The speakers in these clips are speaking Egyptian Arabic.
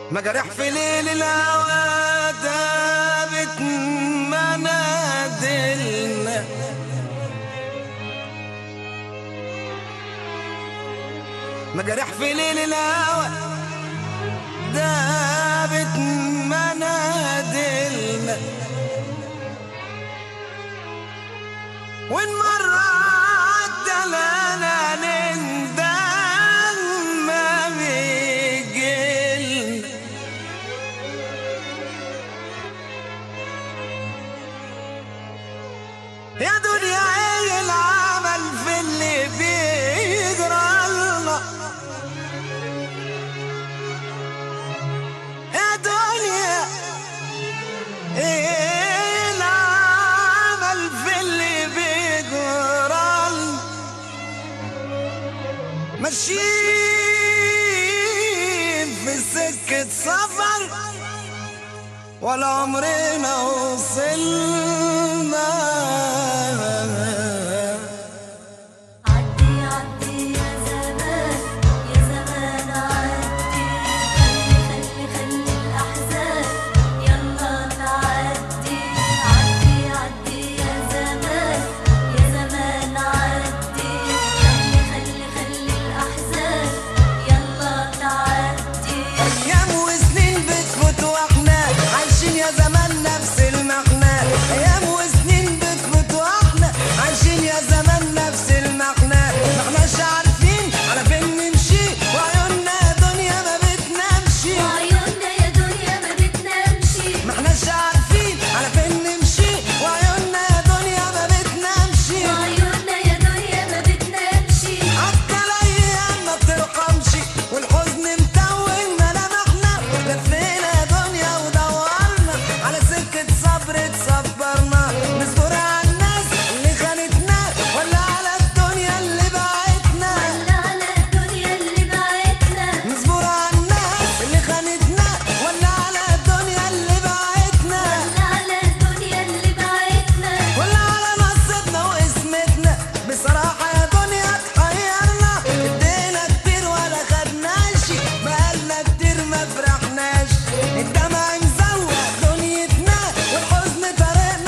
مجارح في ليل الهوى دابت منادلنا مجارح في ليل الهوى دابت منادلنا وإن مرة عدى لنا نندم ما بيجيلنا يا دنيا ايه العمل في اللي بيجرى لنا يا دنيا ايه العمل في اللي بيجرى لنا ماشيين في سكة سفر ولا عمرنا وصلنا عدي عدي يا زمان يا زمان عدي خلي خلي الأحزان يلا تعدي عدي عدي يا زمان يا زمان عدي خلي خلي خلي الأحزان يلا تعدي ايام وسنين بتفوت واحنا عايشين يا زمان نفس المعنى ايام وسنين بتفوت واحنا عايشين يا زمان نفس المعنى ما احناش عارفين على فين نمشي وعيوننا يا دنيا ما بتنامش وعيوننا يا دنيا ما بتنامشي ما احناش عارفين على فين نمشي وعيوننا يا دنيا ما بتنامش وعيوننا يا دنيا ما بتنامشي حتى الايام ما بترقمش والحزن متوه ملامحنا لفينا يا دنيا ودورنا على سكة صبر تصبرنا نصبر على الناس اللي خانتنا ولا على الدنيا اللي بعتنا ولا على الدنيا اللي بعتنا نصبر على الناس اللي خانتنا ولا على الدنيا اللي بعتنا ولا على الدنيا اللي بعتنا ولا على نصيبنا واسمتنا بصراحة يا دنيا تحيرنا ادينا كتير ولا خدناش بقالنا كتير ما فرحناش الدمع مزوق دنيتنا والحزن طريقنا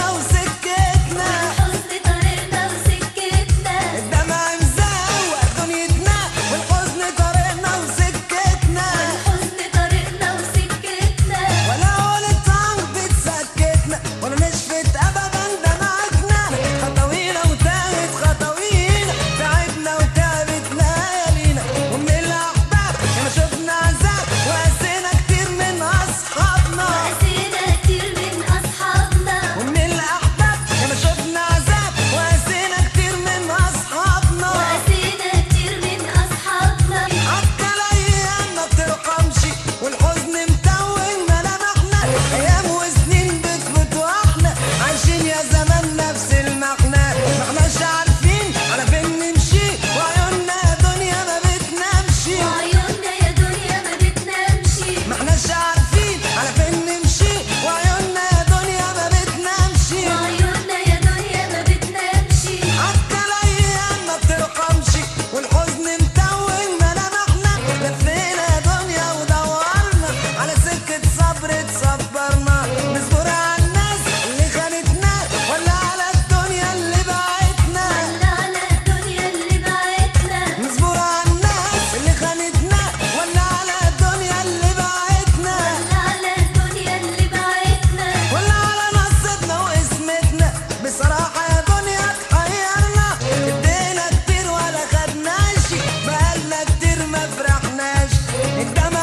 وسكتنا الحزن طريقنا وسكتنا الدمع مزوق دنيتنا والحزن طريقنا وسكتنا الحزن طريقنا وسكتنا ولا قولت عنك بتسكتنا ولا نشفت ابدا دمعتنا خطوينا وتاهت خطوينا تعبنا وتعبت ليالينا ومن الاحباب ياما شفنا عذاب وقسينا كتير من اصحابنا وقسينا كتير من أصحابنا ومن الاحباب ياما شفنا عذاب وقسينا كتير من اصحابنا وقسينا كتير من أصحابنا حتى الايام ما بترقمش والحزن متوه ملامحنا ايام وسنين بتفوت واحنا عايشين يا زمان نفس المعنى ما احناش عارفين على فين نمشي وعيوننا يا دنيا ما بتنامش وعيوننا يا دنيا ما بتنامشي ما احناش عارفين على فين نمشي وعيوننا يا دنيا ما بتنامش وعيوننا يا دنيا ما بتنامشي حتى الايام ما بترقمش والحزن متوه ملامحنا لفينا يا دنيا ودورنا على سكة صبر تصبرنا نصبر على الناس اللي خانتنا ولا على الدنيا اللي بعتنا ولا على الدنيا اللي بعتنا نصبر على الناس اللي خانتنا ولا على الدنيا اللي بعتنا ولا على الدنيا اللي بعتنا ولا على نصيبنا واسمتنا بصراحة يا دنيا تحيرنا ادينا كتير ولا خدناش بقالنا كتير ما فرحناش الدمع